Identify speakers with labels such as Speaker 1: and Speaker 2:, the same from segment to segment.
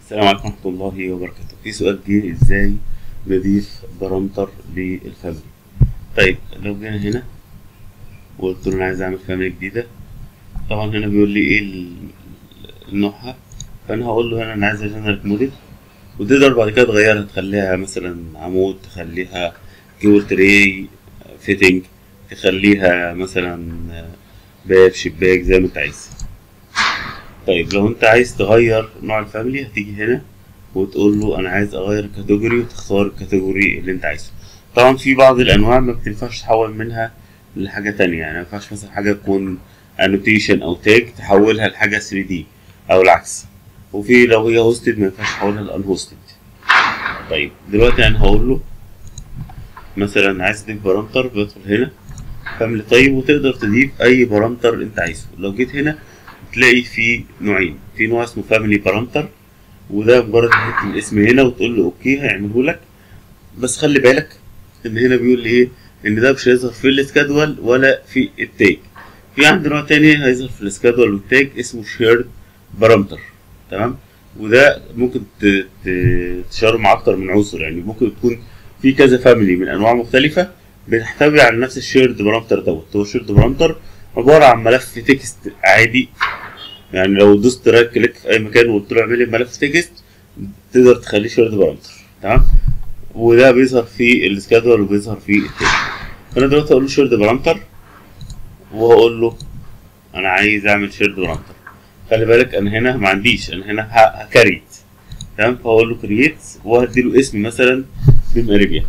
Speaker 1: السلام عليكم ورحمة الله وبركاته في سؤال جه ازاي نضيف بارامتر للفاميلي طيب لو جينا هنا وقلت له انا عايز اعمل فاميلي جديدة طبعا هنا بيقول لي ايه ال- نوعها فانا هقول له هنا انا عايز جنريت موديل وتقدر بعد كده تغيرها تخليها مثلا عمود تخليها كيبل تري فيتنج تخليها مثلا باب شباك زي ما انت عايز طيب لو انت عايز تغير نوع الفاميلي هتيجي هنا وتقول له انا عايز اغير الكاتيجوري وتختار الكاتيجوري اللي انت عايزه طبعا في بعض الانواع ما بتنفعش تحول منها لحاجة تانية يعني ما ينفعش مثلا حاجة تكون انوتيشن او تاج تحولها لحاجة 3 دي او العكس وفي لو هي هوستد ما ينفعش تحولها لان هوستد طيب دلوقتي انا هقول له مثلا عايز تضيف بارامتر بدخل هنا فاميلي طيب وتقدر تضيف اي بارامتر انت عايزه لو جيت هنا تلاقي في نوعين في نوع اسمه فاميلي بارامتر وده مجرد تكتب الاسم هنا وتقول له اوكي هيعمله لك بس خلي بالك ان هنا بيقول لي ايه ان ده مش هيظهر في السكادول ولا في التاج في عندنا نوع تاني هيظهر في السكادول والتاج اسمه شيرد بارامتر تمام وده ممكن ت- ت- تشاره مع اكتر من عنصر يعني ممكن يكون في كذا فاميلي من انواع مختلفه بتحتوي على نفس الشيرد بارامتر دوت هو الشيرد بارامتر عباره عن ملف تكست عادي يعني لو دوست رايت كليك في اي مكان وقلت له اعمل لي ملف تكست تقدر تخليه شيرد بارامتر تمام وده بيظهر في السكادول وبيظهر في التاج فانا دلوقتي اقول له شيرد بارامتر وهقول له انا عايز اعمل شيرد بارامتر خلي بالك انا هنا ما عنديش انا هنا ه- هكريت تمام فهقول له كرييت وهدي له اسم مثلا بيم اريبيا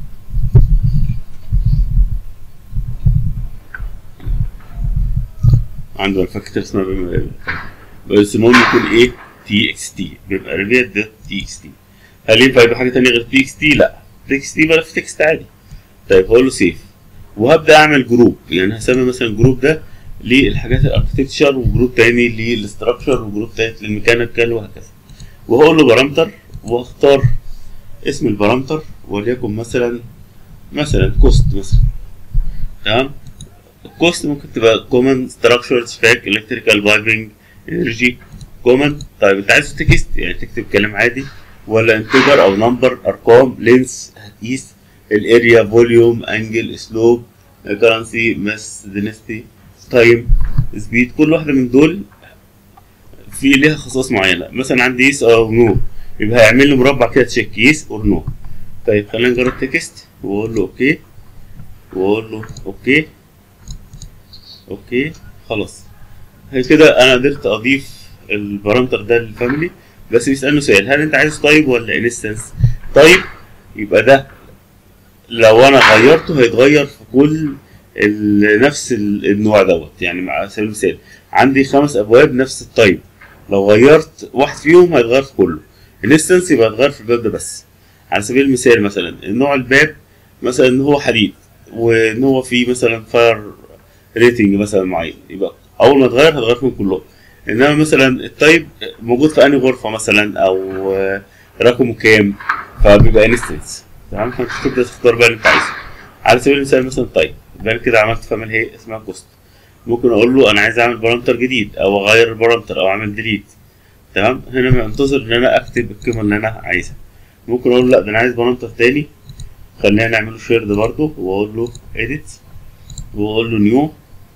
Speaker 1: عنده الفاكتور اسمها بيم اريبيا بس المهم يكون ايه تي اكس تي بيم اريبيا ده تي اكس تي هل ينفع يبقى حاجه تانية غير تي اكس تي لا تي اكس تي ملف تكست عادي طيب هقول له سيف وهبدا اعمل جروب يعني هسمي مثلا الجروب ده للحاجات الاركتكتشر وجروب تاني للاستراكشر وجروب تالت للميكانيكال وهكذا وهقول له بارامتر واختار اسم البارامتر وليكن مثلا مثلا كوست مثلا تمام الكوست ممكن تبقى كومن ستراكشر سباك الكتريكال بايبنج انرجي كومن طيب انت عايز تكست يعني تكتب كلام عادي ولا انتجر او نمبر ارقام لينس هتقيس الاريا فوليوم انجل سلوب كرنسي ماس دينستي تايم سبيد كل واحده من دول في ليها خصائص معينه مثلا عندي يس او نو يبقى هيعمل لي مربع كده تشيك يس اور نو طيب خلينا نجرب تكست واقول له اوكي واقول له اوكي اوكي خلاص هي كده انا قدرت اضيف البارامتر ده للفاميلي بس بيسالني سؤال هل انت عايز تايب ولا انستنس طيب يبقى ده لو انا غيرته هيتغير في كل ال- نفس ال- النوع دوت يعني على سبيل المثال عندي خمس ابواب نفس التايب لو غيرت واحد فيهم هيتغير في كله الانستنس يبقى هيتغير في الباب ده بس على سبيل المثال مثلا النوع الباب مثلا ان هو حديد وان هو فيه مثلا فاير ريتنج مثلا معين يبقى اول ما يتغير هيتغير فيهم كلهم انما مثلا التايب موجود في انهي غرفه مثلا او آه، رقمه كام فبيبقى انستنس تمام فانت تبدا تختار بقى اللي انت عايزه على سبيل المثال مثلا طيب يبقى أنا كده عملت فاميلي هي اسمها كوست ممكن اقول له انا عايز اعمل بارامتر جديد او اغير البارامتر او اعمل ديليت تمام هنا منتظر ان انا اكتب القيمه اللي انا عايزها ممكن اقول له لا ده انا عايز بارامتر تاني خلينا نعمله شيرد برضه واقول له edit واقول له نيو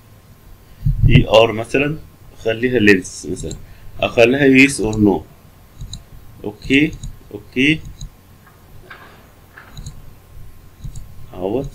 Speaker 1: اي ار مثلا خليها لينس مثلا اخليها يس اور نو اوكي اوكي اهوت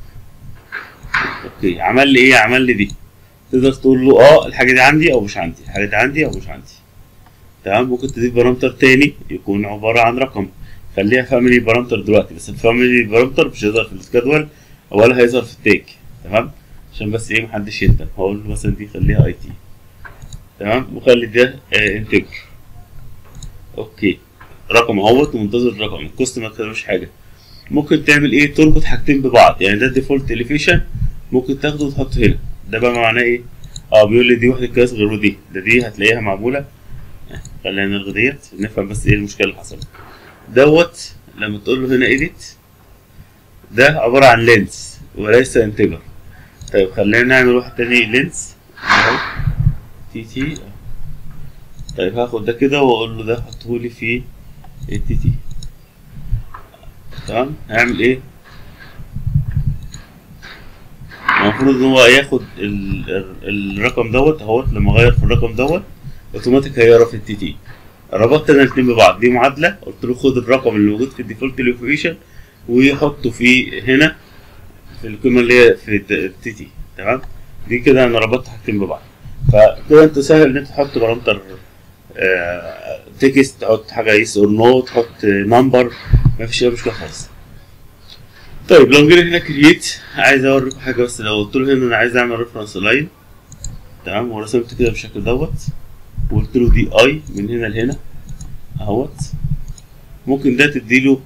Speaker 1: اوكي عمل لي ايه عمل لي دي تقدر تقول له اه الحاجه دي عندي او مش عندي الحاجه دي عندي او مش عندي تمام ممكن تضيف بارامتر تاني يكون عباره عن رقم خليها فاميلي بارامتر دلوقتي بس الفاميلي بارامتر مش هيظهر في السكادول ولا هيظهر في التيك تمام عشان بس ايه محدش يندم هقول له مثلا دي خليها اي تي تمام وخلي ده آه انتجر اوكي رقم اهوت ومنتظر الرقم الكوست ما تكتبش حاجه ممكن تعمل ايه تربط حاجتين ببعض يعني ده الديفولت اليفيشن ممكن تاخده وتحطه هنا ده بقى معناه ايه اه بيقول لي دي وحده قياس غير دي ده دي هتلاقيها معموله آه، خلينا نلغي ديت نفهم بس ايه المشكله اللي حصلت دوت لما تقول له هنا ايديت ده عباره عن لينس وليس انتجر طيب خلينا نعمل واحد تاني لينس اهو تي تي طيب هاخد ده كده واقول له ده حطهولي في التي تي تمام هعمل ايه المفروض ان هو ياخد ال- ال- الرقم دوت اهوت لما اغير في الرقم دوت اوتوماتيك هيقرا في التي تي ربطت انا الاتنين ببعض دي معادله قلت له خد الرقم اللي موجود في الديفولت لوكيشن ويحطه في هنا في القيمه اللي هي في التي تي تمام دي كده انا ربطت حاجتين ببعض فكده انت سهل ان انت تحط بارامتر تكست تحط حاجه يس اور نو تحط نمبر مفيش اي مشكله خالص طيب لو جينا هنا كرييت عايز اوريكم حاجه بس لو قلت له هنا انا عايز اعمل ريفرنس لاين تمام ورسمت كده بالشكل دوت وقلت له دي اي من هنا لهنا اهوت ممكن ده تديله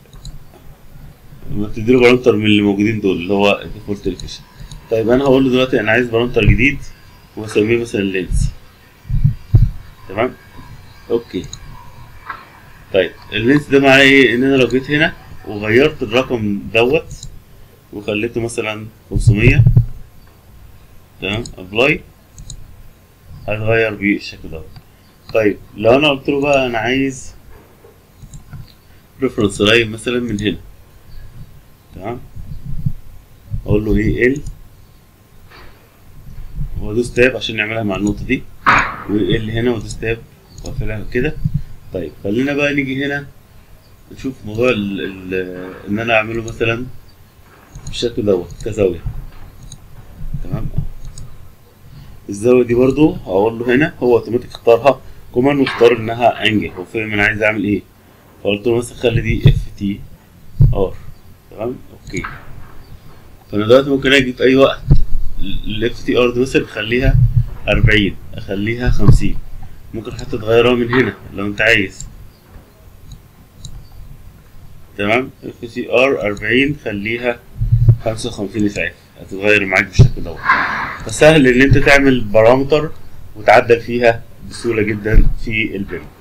Speaker 1: ما تديله بارامتر من اللي موجودين دول اللي هو ديفولت لوكيشن طيب انا هقول له دلوقتي انا عايز بارامتر جديد واسميه مثلا لينس تمام اوكي طيب اللينس ده معناه ايه ان انا لو جيت هنا وغيرت الرقم دوت وخليته مثلا 500 تمام ابلاي هيتغير بالشكل دوت طيب لو انا قلت له بقى انا عايز ريفرنس لاين مثلا من هنا تمام اقول له ايه ال وادوس تاب عشان نعملها مع النقطه دي وال هنا وادوس تاب واقفلها كده طيب خلينا بقى نيجي هنا نشوف موضوع ال ال ان انا اعمله مثلا بالشكل دوت كزاويه تمام الزاويه دي برضو هقول له هنا هو اوتوماتيك اختارها كمان واختار انها انجل هو فاهم انا عايز اعمل ايه فقلت له مثلا خلي دي اف تي ار تمام اوكي فانا دلوقتي ممكن اجي في اي وقت الاف تي ار دي مثلا اخليها 40 اخليها 50 ممكن حتى تغيرها من هنا لو انت عايز تمام اف تي ار 40 خليها 55 اسعاف هتتغير معاك بالشكل دوت فسهل ان انت تعمل بارامتر وتعدل فيها بسهوله جدا في البيم